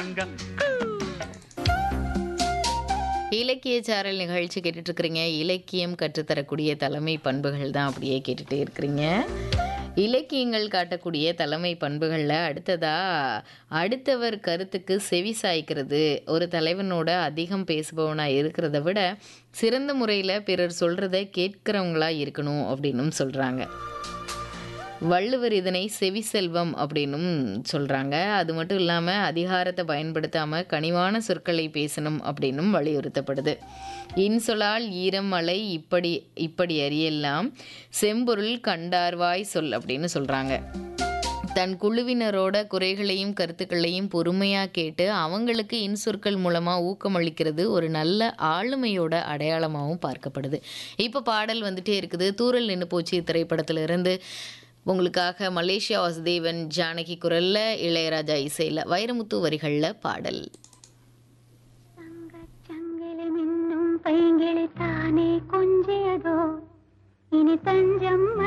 இலக்கிய சாரல் நிகழ்ச்சி கேட்டுட்டு இருக்கிறீங்க இலக்கியம் கற்றுத்தரக்கூடிய தலைமை பண்புகள் தான் அப்படியே கேட்டுட்டே இருக்கிறீங்க இலக்கியங்கள் காட்டக்கூடிய தலைமை பண்புகளில் அடுத்ததா அடுத்தவர் கருத்துக்கு செவி சாய்க்கிறது ஒரு தலைவனோட அதிகம் பேசுபவனா இருக்கிறத விட சிறந்த முறையில் பிறர் சொல்கிறத கேட்கிறவங்களா இருக்கணும் அப்படின்னும் சொல்கிறாங்க வள்ளுவர் இதனை செவி செல்வம் அப்படின்னும் சொல்கிறாங்க அது மட்டும் இல்லாமல் அதிகாரத்தை பயன்படுத்தாமல் கனிவான சொற்களை பேசணும் அப்படின்னும் வலியுறுத்தப்படுது இன்சொலால் ஈரம் மலை இப்படி இப்படி அறியெல்லாம் செம்பொருள் கண்டார்வாய் சொல் அப்படின்னு சொல்கிறாங்க தன் குழுவினரோட குறைகளையும் கருத்துக்களையும் பொறுமையாக கேட்டு அவங்களுக்கு இன்சொற்கள் மூலமாக ஊக்கமளிக்கிறது ஒரு நல்ல ஆளுமையோட அடையாளமாகவும் பார்க்கப்படுது இப்போ பாடல் வந்துட்டே இருக்குது தூரல் நின்று போச்சு திரைப்படத்திலிருந்து உங்களுக்காக மலேசியா வாசுதேவன் ஜானகி குரல்ல இளையராஜா இசையில் வைரமுத்து வரிகளில் பாடல் தங்கச்சங்கிலி மின்னும் பைங்கிளி தானே கொஞ்சியதோ இனி தஞ்சம்